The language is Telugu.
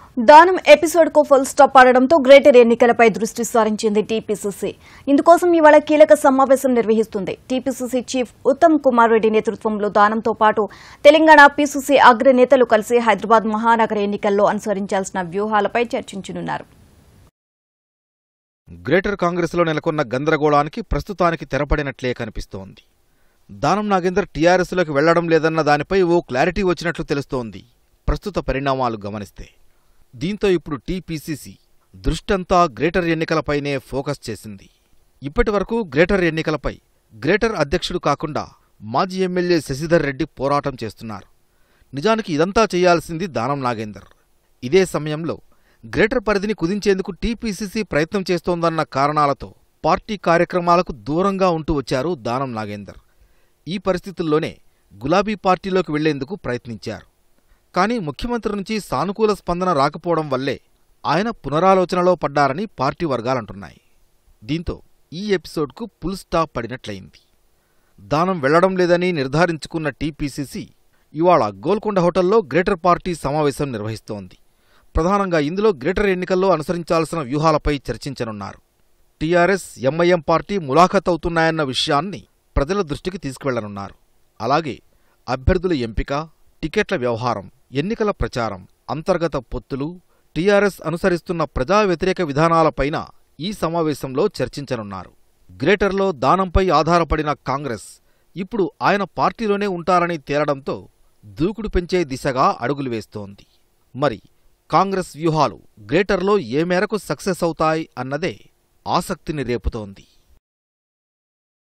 దానం ఎపిసోడ్ కు ఫుల్ స్టాప్ పడడంతో గ్రేటర్ ఎన్నికలపై దృష్టి సారించింది టీపీసీసీ ఇందుకోసం ఇవాళ కీలక సమావేశం నిర్వహిస్తుంది టీపీసీసీ చీఫ్ ఉత్తమ్ కుమార్ రెడ్డి నేతృత్వంలో దానంతో పాటు తెలంగాణ పీసీసీ అగ్రనేతలు కలిసి హైదరాబాద్ మహానగర ఎన్నికల్లో అనుసరించాల్సిన వ్యూహాలపై చర్చించనున్నారు గ్రేటర్ కాంగ్రెస్లో నెలకొన్న గందరగోళానికి ప్రస్తుతానికి తెరపడినట్లే కనిపిస్తోంది దానం నాగేందర్ టీఆర్ఎస్లోకి వెళ్లడం లేదన్న దానిపై ఓ క్లారిటీ వచ్చినట్లు తెలుస్తోంది ప్రస్తుత పరిణామాలు గమనిస్తే దీంతో ఇప్పుడు టీపీసీసీ దృష్టంతా గ్రేటర్ ఎన్నికలపైనే ఫోకస్ చేసింది ఇప్పటి వరకు గ్రేటర్ ఎన్నికలపై గ్రేటర్ అధ్యక్షుడు కాకుండా మాజీ ఎమ్మెల్యే శశిధర్ రెడ్డి పోరాటం చేస్తున్నారు నిజానికి ఇదంతా చేయాల్సింది దానం నాగేందర్ ఇదే సమయంలో గ్రేటర్ పరిధిని కుదించేందుకు టీపీసీసీ ప్రయత్నం చేస్తోందన్న కారణాలతో పార్టీ కార్యక్రమాలకు దూరంగా ఉంటూ వచ్చారు దానం నాగేందర్ ఈ పరిస్థితుల్లోనే గులాబీ పార్టీలోకి వెళ్లేందుకు ప్రయత్నించారు కానీ ముఖ్యమంత్రి నుంచి సానుకూల స్పందన రాకపోవడం వల్లే ఆయన పునరాలోచనలో పడ్డారని పార్టీ వర్గాలంటున్నాయి దీంతో ఈ ఎపిసోడ్కు పుల్ స్టాప్ పడినట్లయింది దానం వెళ్లడం లేదని నిర్ధారించుకున్న టీపీసీసీ ఇవాళ గోల్కొండ హోటల్లో గ్రేటర్ పార్టీ సమావేశం నిర్వహిస్తోంది ప్రధానంగా ఇందులో గ్రేటర్ ఎన్నికల్లో అనుసరించాల్సిన వ్యూహాలపై చర్చించనున్నారు టీఆర్ఎస్ ఎంఐఎం పార్టీ ములాఖత్ అవుతున్నాయన్న విషయాన్ని ప్రజల దృష్టికి తీసుకువెళ్లనున్నారు అలాగే అభ్యర్థుల ఎంపిక టికెట్ల వ్యవహారం ఎన్నికల ప్రచారం అంతర్గత పొత్తులు టీఆర్ఎస్ అనుసరిస్తున్న ప్రజా వ్యతిరేక విధానాలపైన ఈ సమావేశంలో చర్చించనున్నారు గ్రేటర్లో దానంపై ఆధారపడిన కాంగ్రెస్ ఇప్పుడు ఆయన పార్టీలోనే ఉంటారని తేలడంతో దూకుడు పెంచే దిశగా అడుగులు వేస్తోంది మరి కాంగ్రెస్ వ్యూహాలు గ్రేటర్లో ఏ మేరకు సక్సెస్ అవుతాయి అన్నదే ఆసక్తిని రేపుతోంది